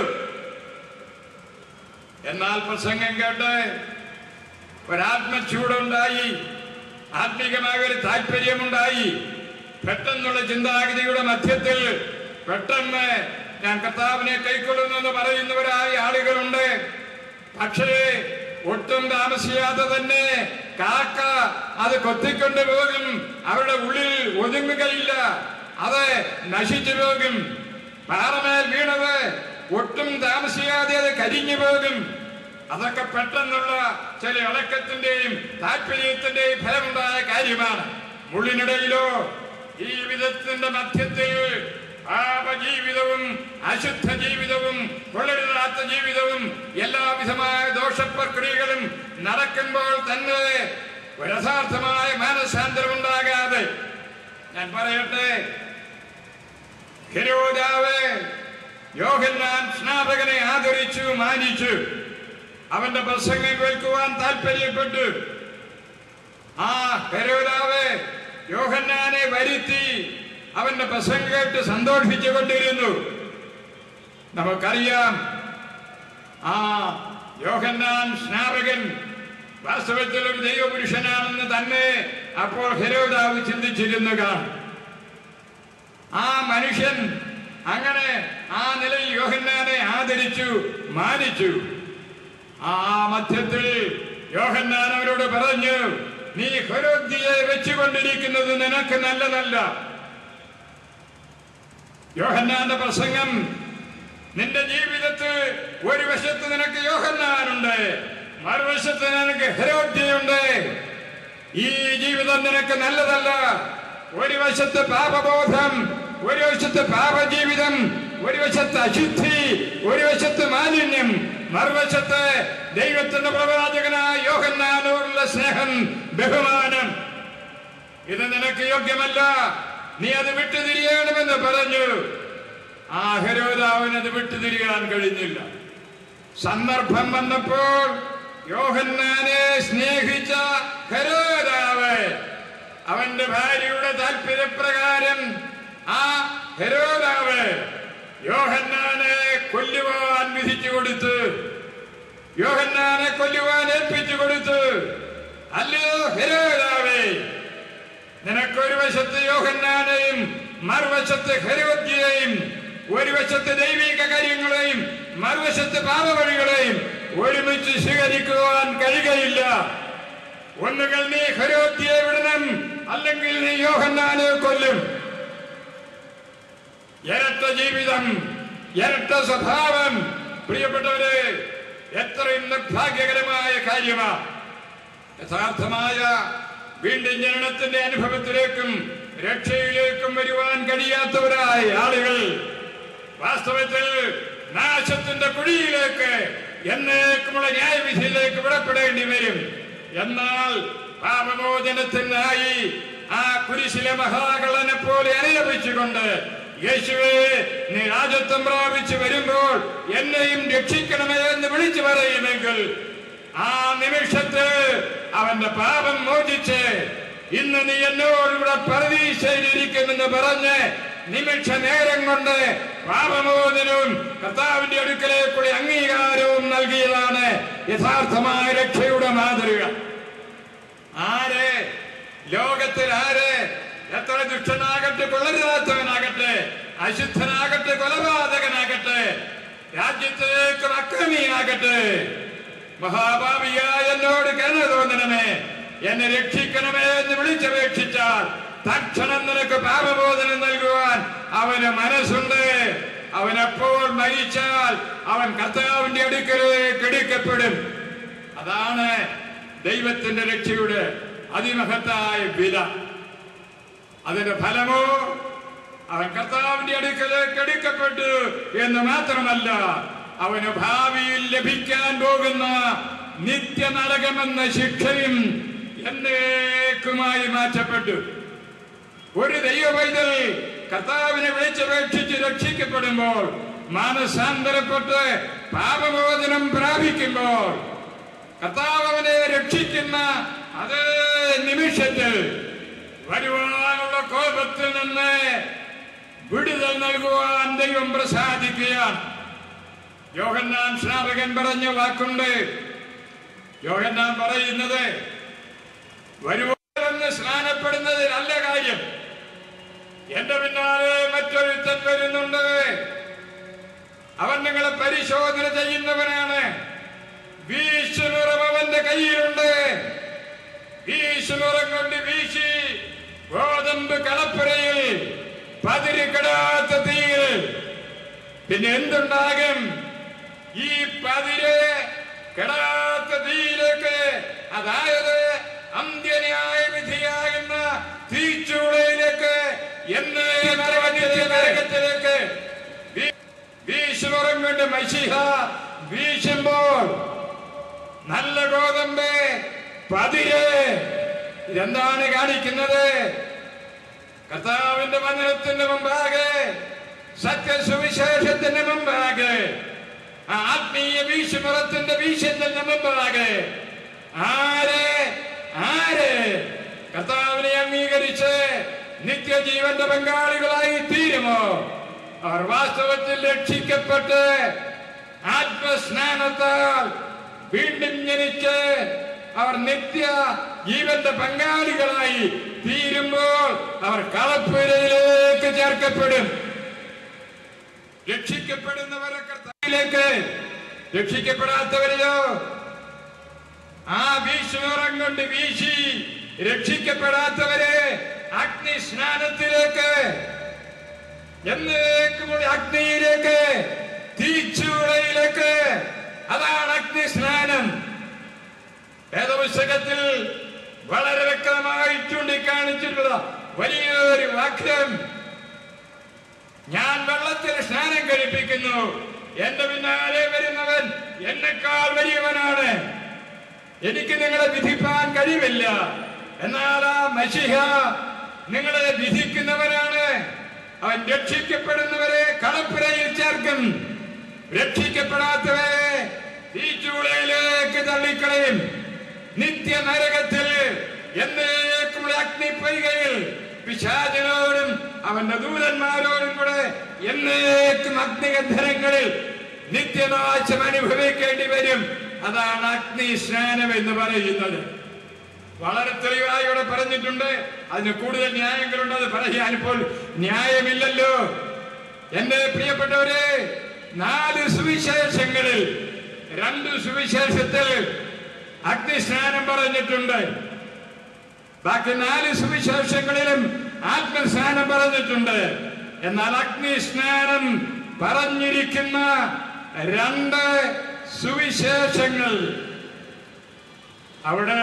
എന്നാൽ പ്രസംഗം കേട്ട് ഒരാത്മചൂടുണ്ടായി ആത്മീകമായ ഒരു താല്പര്യമുണ്ടായി പെട്ടെന്നുള്ള ചിന്താഗതിയുടെ മധ്യത്തിൽ പെട്ടെന്ന് ഞാൻ കർത്താവിനെ കൈക്കൊള്ളുന്നു എന്ന് പറയുന്നവരായ ആളുകളുണ്ട് പക്ഷേ ഒട്ടും താമസിയാതെ തന്നെ കാക്ക അത് കൊത്തിക്കൊണ്ട് പോകും അവരുടെ ഉള്ളിൽ ഒതുങ്ങുകയില്ല അത് നശിച്ചു പോകും പാറമേൽ വീണത് ഒട്ടും താമസിയാതെ അത് കരിഞ്ഞു പോകും അതൊക്കെ പെട്ടെന്നുള്ള ചില ഇളക്കത്തിന്റെയും താല്പര്യത്തിന്റെയും ഫലമുണ്ടായ കാര്യമാണ് മുള്ളിനിടയിലോ ജീവിതത്തിന്റെ മധ്യത്തിൽ പാപജീവിതവും അശുദ്ധ ജീവിതവും കൊള്ളരുതാത്ത ജീവിതവും എല്ലാവിധമായ ദോഷപ്രക്രിയകളും നടക്കുമ്പോൾ തന്നെ ഒരു യഥാർത്ഥമായ മാനസാന്തരം ഉണ്ടാകാതെ ഞാൻ പറയട്ടെ ഹെരോദാവ് യോഹന്നാൻ സ്നാപകനെ ആദരിച്ചു മാനിച്ചു അവന്റെ പ്രസംഗം കേൾക്കുവാൻ താല്പര്യപ്പെട്ടു ആ ഹെരോദാവ് യോഹന്നാനെ വരുത്തി അവന്റെ പ്രസംഗം കേട്ട് സന്തോഷിച്ചു കൊണ്ടിരുന്നു നമുക്കറിയാം ആ യോഹന്നാൻ സ്നാപകൻ വാസ്തവത്തിൽ ഒരു ദൈവപുരുഷനാണെന്ന് തന്നെ അപ്പോൾ ഹെരോദാവ് ചിന്തിച്ചിരുന്നു കാണും ആ മനുഷ്യൻ അങ്ങനെ ആ നിലയിൽ യോഹന്നാനെ ആദരിച്ചു മാനിച്ചു ആ മധ്യത്തിൽ യോഹന്നാൻ അവരോട് പറഞ്ഞു നീ ഹെരോദ്യയെ വെച്ചുകൊണ്ടിരിക്കുന്നത് നിനക്ക് നല്ലതല്ല യോഹന്നാന്റെ പ്രസംഗം നിന്റെ ജീവിതത്തിൽ ഒരു വശത്ത് നിനക്ക് യോഹന്നാനുണ്ട് മറുവശത്ത് നിനക്ക് ഹെരോദ്യയുണ്ട് ഈ ജീവിതം നിനക്ക് നല്ലതല്ല ഒരു വശത്ത് പാപബോധം ഒരു വശത്ത് പാപജീവിതം ഒരു വശത്ത് അശുദ്ധി ഒരു വശത്ത് മാലിന്യം മറുവശത്ത് ദൈവത്തിന്റെ പ്രവാചകനായ യോഹന്നാനോടുള്ള സ്നേഹം ബഹുമാനം ഇത് നിനക്ക് യോഗ്യമല്ല നീ അത് വിട്ടുതിരിയണമെന്ന് പറഞ്ഞു ആ ഹരോദാവിന് അത് വിട്ടുതിരിയാൻ കഴിഞ്ഞില്ല സന്ദർഭം വന്നപ്പോൾ യോഹന്നാനെ സ്നേഹിച്ച ഹരോദാവ് അവന്റെ ഭാര്യയുടെ താല്പര്യപ്രകാരം ആ ഹരോദാവ് യോഹന്നാനെ കൊല്ലുവാൻ വിധിച്ചു കൊടുത്തു യോഹന്നാനെ കൊല്ലുവാൻ ഏൽപ്പിച്ചു കൊടുത്തു അല്ലയോ ഹരോദാവേ നിനക്കൊരു വശത്ത് യോഹന്നാനെയും മറുവശത്ത് ഹരോദ്യയെയും ഒരു വശത്ത് ദൈവിക കാര്യങ്ങളെയും മറുവശത്ത് പാപവഴികളെയും ഒരുമിച്ച് സ്വീകരിക്കുവാൻ കഴിയുകയില്ല ഒന്നുകിൽ നീ ഹരോദ്യയെ വിടണം അല്ലെങ്കിൽ നീ യോഹന്നാനെ കൊല്ലും ഇരട്ട ജീവിതം ഇരട്ട സ്വഭാവം പ്രിയപ്പെട്ടവരെ എത്രയും നിർഭാഗ്യകരമായ കാര്യമാണ് യഥാർത്ഥമായ വീണ്ടും ജനനത്തിന്റെ അനുഭവത്തിലേക്കും രക്ഷയിലേക്കും വരുവാൻ കഴിയാത്തവരായ ആളുകൾ വാസ്തവത്തിൽ നാശത്തിന്റെ കുഴിയിലേക്ക് എന്നേക്കുമുള്ള ന്യായവിധിയിലേക്ക് വിടപ്പെടേണ്ടി വരും എന്നാൽ പാപമോചനത്തിനായി ആ കുരിശിലെ മഹാകളനെ പോലെ അനുലപിച്ചുകൊണ്ട് യേശുവേ നീ രാജത്വം പ്രാപിച്ചു വരുമ്പോൾ എന്നെയും രക്ഷിക്കണമേ എന്ന് വിളിച്ചു പറയുമെങ്കിൽ ആ നിമിഷത്ത് അവന്റെ പാപം മോചിച്ച് ഇന്ന് നീ എന്നോടിവിടെ പരദീശയിലിരിക്കുമെന്ന് പറഞ്ഞ് നിമിഷ നേരം കൊണ്ട് പാപമോചനവും കർത്താവിന്റെ അടുക്കലേക്കുള്ള അംഗീകാരവും നൽകിയതാണ് യഥാർത്ഥമായ രക്ഷയുടെ മാതൃക ആര് ലോകത്തിൽ ആര് എത്ര ദുഷ്ടനാകട്ടെ കൊള്ളരുതാത്തവനാകട്ടെ അശുദ്ധനാകട്ടെ കൊലപാതകനാകട്ടെ രാജ്യത്തേക്ക് അക്രമിയാകട്ടെ മഹാഭാവിയായ എന്നോട് കരുണ തോന്നണമേ എന്നെ രക്ഷിക്കണമേ എന്ന് വിളിച്ചപേക്ഷിച്ചാൽ തക്ഷണം നിനക്ക് പാപബോധനം നൽകുവാൻ അവന് മനസ്സുണ്ട് അവൻ എപ്പോൾ മരിച്ചാൽ അവൻ കർത്താവിന്റെ അടുക്കലേക്ക് എടുക്കപ്പെടും അതാണ് ദൈവത്തിന്റെ രക്ഷയുടെ അതിമഹത്തായ വില അതിന്റെ ഫലമോ അവൻ കർത്താവിന്റെ അടുക്കലേക്ക് എടുക്കപ്പെട്ടു എന്ന് മാത്രമല്ല അവന് ഭാവിയിൽ ലഭിക്കാൻ പോകുന്ന നിത്യനരകമെന്ന ശിക്ഷയും എന്നേക്കുമായി മാറ്റപ്പെട്ടു ഒരു ദൈവവൈതൽ കർത്താവിനെ വിളിച്ചപേക്ഷിച്ച് രക്ഷിക്കപ്പെടുമ്പോൾ മാനസാന്തരപ്പെട്ട് പാപമോചനം പ്രാപിക്കുമ്പോൾ കർത്താവ് അവനെ രക്ഷിക്കുന്ന അതേ നിമിഷത്തിൽ വരുവാനുള്ള കോപത്തിൽ നിന്ന് വിടുതൽ നൽകുവാൻ ദൈവം പ്രസാദിക്കുകയാണ് യോഹന്നാൻ സ്നാപകൻ പറഞ്ഞ വാക്കുണ്ട് യോഹന്നാൻ പറയുന്നത് വരുവാനെന്ന് സ്നാനപ്പെടുന്നത് നല്ല കാര്യം എന്റെ പിന്നാലെ മറ്റൊരുത്തൻ വരുന്നുണ്ട് അവൻ നിങ്ങളെ പരിശോധന ചെയ്യുന്നവനാണ് വീശുനിറം അവന്റെ കയ്യിലുണ്ട് വീശുനിറം കൊണ്ട് വീശി ഗോതമ്പ് കളപ്പുരയിൽ പതിരിക്കിടാത്ത തീയിൽ പിന്നെ എന്തുണ്ടാകും ഈ പതിര് കിടാത്ത തീയിലേക്ക് അതായത് അന്ത്യന്യായ വിധിയാകുന്ന തീച്ചൂളയിലേക്ക് എന്ന് നരകത്തിലേക്ക് വീ- വീശുമുറം കൊണ്ട് മഷിഹ വീശുമ്പോൾ നല്ല ഗോതമ്പ് പതിര് ഇതെന്താണ് കാണിക്കുന്നത് കർത്താവിന്റെ വചനത്തിന്റെ മുമ്പാകെ സത്യസുവിശേഷത്തിന്റെ മുമ്പാകെ ആ ആത്മീയ വീശുമുറത്തിന്റെ വീശത്തിന്റെ മുമ്പാകെ ആര് ആര് കർത്താവിനെ അംഗീകരിച്ച് നിത്യജീവന്റെ പങ്കാളികളായി തീരുമോ അവർ വാസ്തവത്തിൽ രക്ഷിക്കപ്പെട്ട് ആത്മസ്നാനത്താൽ വീണ്ടും ജനിച്ച് അവർ നിത്യ ജീവന്റെ പങ്കാളികളായി തീരുമ്പോൾ അവർ കളപ്പുരയിലേക്ക് ചേർക്കപ്പെടും രക്ഷിക്കപ്പെടുന്നവരെ കർത്താവിലേക്ക് രക്ഷിക്കപ്പെടാത്തവരെയോ ആ വീശുമുറം കൊണ്ട് വീശി രക്ഷിക്കപ്പെടാത്തവരെ അഗ്നി സ്നാനത്തിലേക്ക് എന്നേക്കുമുള്ള അഗ്നിയിലേക്ക് തീച്ചൂളയിലേക്ക് അതാണ് അഗ്നി സ്നാനം വേദപുസ്തകത്തിൽ വളരെ വ്യക്തമായി ചൂണ്ടിക്കാണിച്ചിട്ടുള്ള വലിയൊരു വാക്യം ഞാൻ വെള്ളത്തിൽ സ്നാനം കഴിപ്പിക്കുന്നു എന്റെ പിന്നാലെ വരുന്നവൻ എന്നെക്കാൾ വലിയവനാണ് എനിക്ക് നിങ്ങളെ വിധിപ്പാൻ കഴിവില്ല എന്നാൽ ആ മഷിഹ നിങ്ങളെ വിധിക്കുന്നവരാണ് അവൻ രക്ഷിക്കപ്പെടുന്നവരെ കളപ്പുരയിൽ ചേർക്കും രക്ഷിക്കപ്പെടാത്തവരെ തീച്ചൂളയിലേക്ക് തള്ളിക്കളയും നിത്യ നരകത്തിൽ എന്നേക്കുള്ള അഗ്നിപ്പൊയ്കയിൽ പിശാചിനോടും അവന്റെ ദൂതന്മാരോടും കൂടെ എന്നേക്കും അഗ്നിഗന്ധരങ്ങളിൽ നിത്യനാശം അനുഭവിക്കേണ്ടി വരും അതാണ് അഗ്നി സ്നാനം എന്ന് പറയുന്നത് വളരെ തെളിവായി ഇവിടെ പറഞ്ഞിട്ടുണ്ട് അതിന് കൂടുതൽ ന്യായങ്ങളുണ്ട് അത് പറയാൻ ഇപ്പോൾ ന്യായമില്ലല്ലോ എന്റെ പ്രിയപ്പെട്ടവരെ നാല് സുവിശേഷങ്ങളിൽ രണ്ട് സുവിശേഷത്തിൽ അഗ്നിസ്നാനം പറഞ്ഞിട്ടുണ്ട് ബാക്കി നാല് സുവിശേഷങ്ങളിലും ആത്മസ്നാനം പറഞ്ഞിട്ടുണ്ട് എന്നാൽ അഗ്നിസ്നാനം പറഞ്ഞിരിക്കുന്ന രണ്ട് സുവിശേഷങ്ങൾ അവിടെ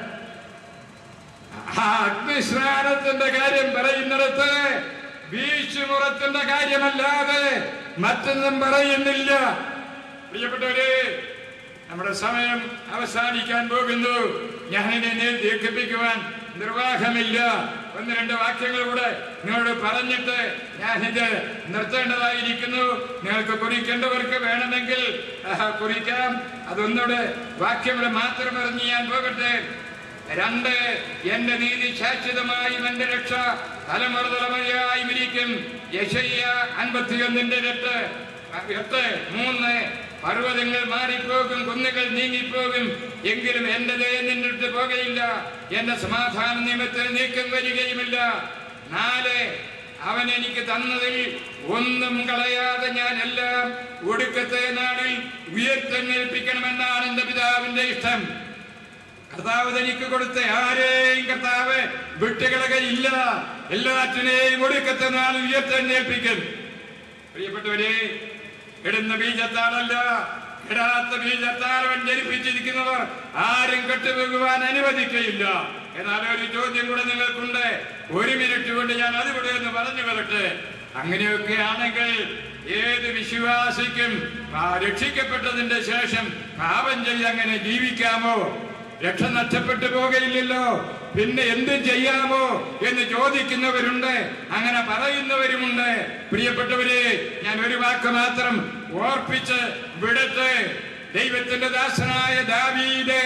ആ അഗ്നിസ്നാനത്തിന്റെ കാര്യം പറയുന്നിടത്ത് വീശുമുറത്തിന്റെ കാര്യമല്ലാതെ മറ്റൊന്നും പറയുന്നില്ല പ്രിയപ്പെട്ടവരെ നമ്മുടെ സമയം അവസാനിക്കാൻ പോകുന്നു ഞാനിനെ ദീർഘിപ്പിക്കുവാൻ നിർവാഹമില്ല ഒന്ന് രണ്ട് വാക്യങ്ങൾ കൂടെ നിങ്ങളോട് പറഞ്ഞിട്ട് ഞാൻ ഇത് നിർത്തേണ്ടതായിരിക്കുന്നു നിങ്ങൾക്ക് കുറിക്കേണ്ടവർക്ക് വേണമെങ്കിൽ ആ, കുറിക്കാം അതൊന്നുകൂടെ വാക്യങ്ങൾ മാത്രം പറഞ്ഞ് ഞാൻ പോകട്ടെ രണ്ട് എന്റെ നീതി ശാശ്വതമായും എന്റെ രക്ഷ തലമുറ തലമുറയായും ഇരിക്കും യശയ്യ അൻപത്തിയൊന്നിന്റെ എട്ട് എട്ട് മൂന്ന് പർവ്വതങ്ങൾ മാറിപ്പോകും കുന്നുകൾ നീങ്ങിപ്പോകും എങ്കിലും എന്റെ ദയ നിന്നിട്ട് പോകുകയില്ല എന്റെ സമാധാന നിയമത്തിൽ നീക്കം വരികയുമില്ല നാല് അവൻ എനിക്ക് തന്നതിൽ ഒന്നും കളയാതെ ഞാൻ എല്ലാം ഒടുക്കത്തെ നാളിൽ ഉയർത്തെന്നേൽപ്പിക്കണമെന്നാണ് എന്റെ പിതാവിന്റെ ഇഷ്ടം കർത്താവ് തനിക്ക് കൊടുത്ത ആരെയും കർത്താവ് വിട്ടുകളകയില്ല എല്ലാറ്റിനെയും ഒടുക്കത്തെ നാൾ ഉയർത്തെന്നേൽപ്പിക്കും പ്രിയപ്പെട്ടവരെ ഇടുന്ന ബീജത്താലല്ല ഇടാത്ത ബീജത്താൽ അവൻ ജനിപ്പിച്ചിരിക്കുന്നവർ ആരും കെട്ടുപോകുവാൻ അനുവദിക്കയില്ല എന്നാൽ ഒരു ചോദ്യം കൂടെ നിങ്ങൾക്കുണ്ട് ഒരു മിനിറ്റ് കൊണ്ട് ഞാൻ അതുകൂടെ ഒന്ന് പറഞ്ഞു വരട്ടെ അങ്ങനെയൊക്കെ ആണെങ്കിൽ ഏത് വിശ്വാസിക്കും ആ രക്ഷിക്കപ്പെട്ടതിന്റെ ശേഷം പാപം ചെയ്ത് അങ്ങനെ ജീവിക്കാമോ രക്ഷ നഷ്ടപ്പെട്ടു പോകയില്ലല്ലോ പിന്നെ എന്തും ചെയ്യാമോ എന്ന് ചോദിക്കുന്നവരുണ്ട് അങ്ങനെ പറയുന്നവരുമുണ്ട് പ്രിയപ്പെട്ടവരെ ഞാൻ ഒരു വാക്ക് മാത്രം ഓർപ്പിച്ച് വിടട്ടെ ദൈവത്തിന്റെ ദാസനായ ദാവീദ്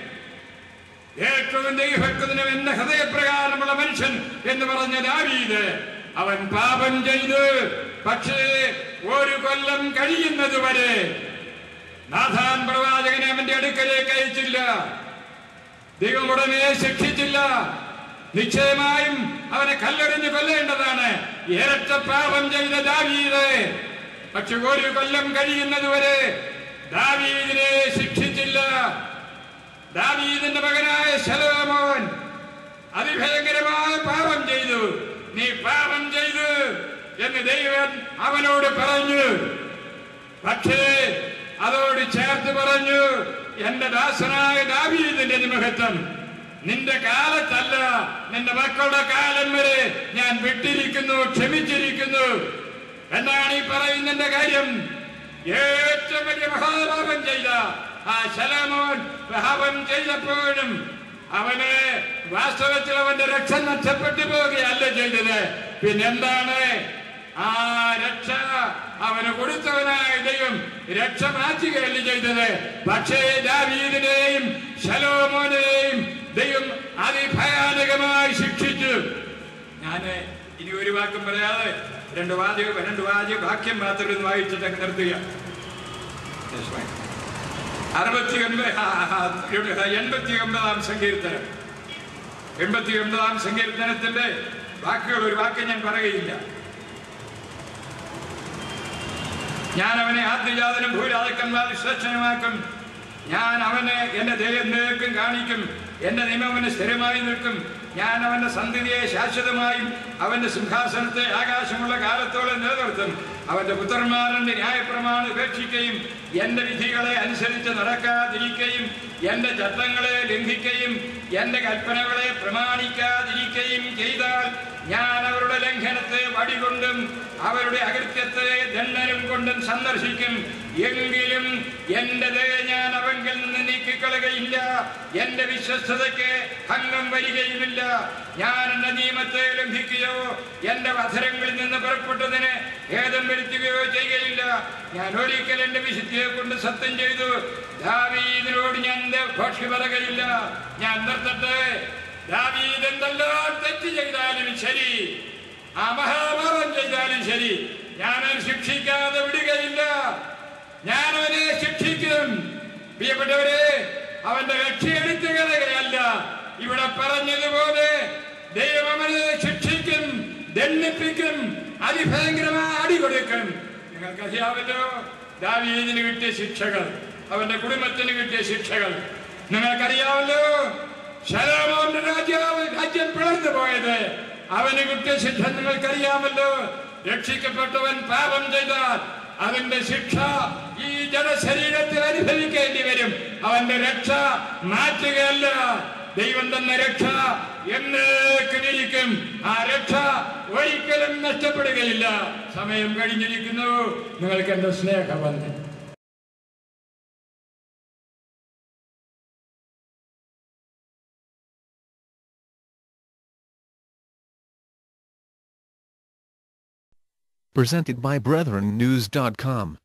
ഏറ്റവും ദൈവഭക്തനും എന്റെ ഹൃദയപ്രകാരമുള്ള മനുഷ്യൻ എന്ന് പറഞ്ഞ ദാവീദ് അവൻ പാപം ചെയ്ത് പക്ഷേ ഒരു കൊല്ലം കഴിയുന്നത് വരെ നാഥാൻ പ്രവാചകനെ അവന്റെ അടുക്കലേക്ക് അയച്ചില്ല ദൈവം ഉടനെ ശിക്ഷിച്ചില്ല നിശ്ചയമായും അവനെ കല്ലെറിഞ്ഞ് കൊല്ലേണ്ടതാണ് ഇരട്ട പാപം ചെയ്ത ദാവീദ് പക്ഷെ ഒരു കൊല്ലം കഴിയുന്നത് വരെ ദാവീദിനെ ശിക്ഷിച്ചില്ല ദാവീദിന്റെ മകനായ ശലോമോൻ അതിഭയങ്കരമായ പാപം ചെയ്തു നീ പാപം ചെയ്തു എന്ന് ദൈവൻ അവനോട് പറഞ്ഞു പക്ഷേ അതോട് ചേർത്ത് പറഞ്ഞു എന്റെ ദാസനായ ദാവീദിന്റെ നിമഹത്വം നിന്റെ കാലത്തല്ല നിന്റെ മക്കളുടെ കാലം വരെ ഞാൻ വിട്ടിരിക്കുന്നു ക്ഷമിച്ചിരിക്കുന്നു എന്നാണ് ഈ പറയുന്നതിന്റെ കാര്യം ഏറ്റവും വലിയ മഹാപാപം ചെയ്ത ആ ശലമോൻ പാപം ചെയ്തപ്പോഴും അവന് വാസ്തവത്തിൽ അവന്റെ രക്ഷ നഷ്ടപ്പെട്ടു പോവുകയല്ല ചെയ്തത് പിന്നെന്താണ് ആ രക്ഷ അവന് കൊടുത്തവനായ ദൈവം രക്ഷ മാറ്റുകയല്ല ചെയ്തത് പക്ഷേ ദാവീദിനെയും ശലോമോനെയും ദൈവം അതിഭയാനകമായി ശിക്ഷിച്ചു ഞാന് ഇനി ഒരു വാക്കും പറയാതെ രണ്ട് വാചക രണ്ട് വാചക വാക്യം മാത്രം ഒന്ന് വായിച്ചിട്ട് അങ്ങ് നിർത്തുക അറുപത്തി ഒൻപത് എൺപത്തി ഒമ്പതാം സങ്കീർത്തനം എൺപത്തി ഒമ്പതാം സങ്കീർത്തനത്തിന്റെ വാക്കുകൾ ഒരു വാക്ക് ഞാൻ പറയുകയില്ല ഞാൻ അവനെ ആദ്യജാതനും ഭൂരാജക്കന്മാർ ശ്രേഷ്ഠനുമാക്കും ഞാൻ അവന് എന്റെ ദയം നിൽക്കും കാണിക്കും എന്റെ നിയമം അവന് സ്ഥിരമായി നിൽക്കും ഞാൻ അവന്റെ സന്ധിതിയെ ശാശ്വതമായും അവന്റെ സിംഹാസനത്തെ ആകാശമുള്ള കാലത്തോളം നിലനിർത്തും അവന്റെ പുത്രന്മാരന്റെ ന്യായപ്രമാണം ഉപേക്ഷിക്കുകയും എന്റെ വിധികളെ അനുസരിച്ച് നടക്കാതിരിക്കുകയും എന്റെ ചട്ടങ്ങളെ ലംഘിക്കുകയും എന്റെ കൽപ്പനകളെ പ്രമാണിക്കാതിരിക്കുകയും ചെയ്താൽ ഞാൻ അവരുടെ ലംഘനത്തെ വടികൊണ്ടും അവരുടെ അകൃത്യത്തെ ദണ്ഡനം കൊണ്ടും സന്ദർശിക്കും എങ്കിലും എന്റെ ദയ ഞാൻ അവങ്കിൽ നിന്ന് നീക്കിക്കളകയില്ല എന്റെ വിശ്വസ്തതയ്ക്ക് ഭംഗം വരികയുമില്ല ഞാൻ എന്റെ നിയമത്തെ ലംഘിക്കുകയോ എന്റെ വധരങ്ങളിൽ നിന്ന് പുറപ്പെട്ടതിന് ഭേദം വരുത്തുകയോ ചെയ്യുകയില്ല ഞാൻ ഒരിക്കൽ എന്റെ വിശുദ്ധിയെ കൊണ്ട് സത്യം ചെയ്തു ദാവീദിനോട് ഞാൻ ഭോഷി പറയുകയില്ല ഞാൻ നിർത്തട്ടെ ദാവീദ് എന്തെല്ലാം തെറ്റ് ചെയ്താലും ശരി ആ മഹാഭാവം ചെയ്താലും ശരി ഞാനവൻ ശിക്ഷിക്കാതെ വിടുകയില്ല ഞാൻ അവനെ ശിക്ഷിക്കും പ്രിയപ്പെട്ടവരെ അവന്റെ രക്ഷയെടുത്തു കളയുകയല്ല ഇവിടെ പറഞ്ഞതുപോലെ ദൈവം അവനെ ശിക്ഷിക്കും ദണ്ഡിപ്പിക്കും അതിഭയങ്കരമായ അടി കൊടുക്കും നിങ്ങൾക്കറിയാമല്ലോ ദാവീദിന് കിട്ടിയ ശിക്ഷകൾ അവന്റെ കുടുംബത്തിന് കിട്ടിയ ശിക്ഷകൾ നിങ്ങൾക്കറിയാമല്ലോ ശലോമോന്റെ രാജ്യാവ് രാജ്യം പിളർന്നു പോയത് അവന് കിട്ടിയ ശിക്ഷ നിങ്ങൾക്കറിയാമല്ലോ രക്ഷിക്കപ്പെട്ടവൻ പാപം ചെയ്താൽ അതിന്റെ ശിക്ഷ ഈ ജനശരീരത്തിൽ അനുഭവിക്കേണ്ടി വരും അവന്റെ രക്ഷ മാറ്റുകയല്ല ദൈവം തന്ന രക്ഷ എന്നേക്കുമിരിക്കും ആ രക്ഷ ഒരിക്കലും നഷ്ടപ്പെടുകയില്ല സമയം കഴിഞ്ഞിരിക്കുന്നു നിങ്ങൾക്ക് എന്റെ സ്നേഹബന്ധം Presented by BrethrenNews.com.